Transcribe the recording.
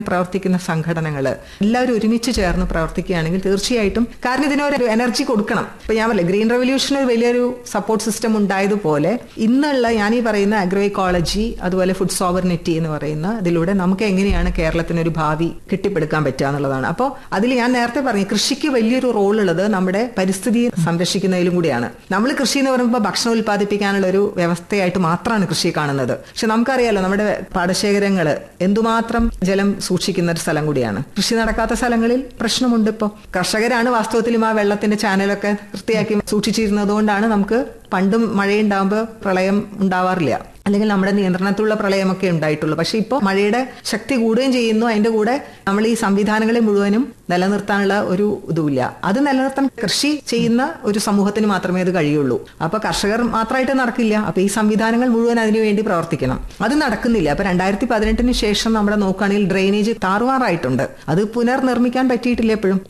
പ്രവർത്തിക്കുന്ന സംഘടനകൾ എല്ലാവരും ഒരുമിച്ച് ചേർന്ന് പ്രവർത്തിക്കുകയാണെങ്കിൽ തീർച്ചയായിട്ടും കാരണം ഇതിനൊരു എനർജി കൊടുക്കണം ഇപ്പൊ ഞാൻ പറയില്ല ഗ്രീൻ റെവല്യൂഷൻ ഒരു വലിയൊരു സപ്പോർട്ട് സിസ്റ്റം ഉണ്ടായതുപോലെ ഇന്നുള്ള ഞാൻ ഈ പറയുന്ന അഗ്രോ ഇക്കോളജി അതുപോലെ ഫുഡ് സോവർണിറ്റി എന്ന് പറയുന്ന ഇതിലൂടെ നമുക്ക് എങ്ങനെയാണ് കേരളത്തിന് ഒരു ഭാവി കെട്ടിപ്പടുക്കാൻ പറ്റുക എന്നുള്ളതാണ് അപ്പോൾ അതിൽ ഞാൻ നേരത്തെ പറഞ്ഞു കൃഷിക്ക് വലിയൊരു റോൾ ഉള്ളത് നമ്മുടെ പരിസ്ഥിതിയെ സംരക്ഷിക്കുന്നതിലും കൂടിയാണ് നമ്മൾ കൃഷി എന്ന് പറയുമ്പോൾ ഭക്ഷണം ഉൽപ്പാദിപ്പിക്കാനുള്ള ഒരു വ്യവസ്ഥയായിട്ട് മാത്രമാണ് കൃഷി കാണുന്നത് പക്ഷെ നമുക്കറിയാലോ നമ്മുടെ പാടശേഖരങ്ങൾ എന്തുമാത്രം ജലം സൂക്ഷിക്കുന്ന ഒരു സ്ഥലം കൂടിയാണ് കൃഷി നടക്കാത്ത സ്ഥലങ്ങളിൽ പ്രശ്നമുണ്ട് ഇപ്പോൾ കർഷകരാണ് വാസ്തവത്തിലും ആ വെള്ളത്തിന്റെ ചാനലൊക്കെ വൃത്തിയാക്കി സൂക്ഷിച്ചിരുന്നതുകൊണ്ടാണ് നമുക്ക് പണ്ടും മഴയുണ്ടാകുമ്പോൾ പ്രളയം ഉണ്ടാവാറില്ല അല്ലെങ്കിൽ നമ്മുടെ നിയന്ത്രണത്തിലുള്ള പ്രളയമൊക്കെ ഉണ്ടായിട്ടുള്ളൂ പക്ഷെ ഇപ്പോൾ മഴയുടെ ശക്തി കൂടുകയും ചെയ്യുന്നു അതിന്റെ കൂടെ നമ്മൾ ഈ സംവിധാനങ്ങളെ മുഴുവനും നിലനിർത്താനുള്ള ഒരു ഇതുമില്ല അത് നിലനിർത്താൻ കൃഷി ചെയ്യുന്ന ഒരു സമൂഹത്തിന് മാത്രമേ അത് കഴിയുള്ളൂ അപ്പൊ കർഷകർ മാത്രമായിട്ട് നടക്കില്ല അപ്പൊ ഈ സംവിധാനങ്ങൾ മുഴുവൻ അതിനു വേണ്ടി പ്രവർത്തിക്കണം അത് നടക്കുന്നില്ല അപ്പൊ രണ്ടായിരത്തി പതിനെട്ടിന് ശേഷം നമ്മുടെ നോക്കുകയാണെങ്കിൽ ഡ്രെയിനേജ് താറുമാറായിട്ടുണ്ട് അത് പുനർനിർമ്മിക്കാൻ പറ്റിയിട്ടില്ല എപ്പോഴും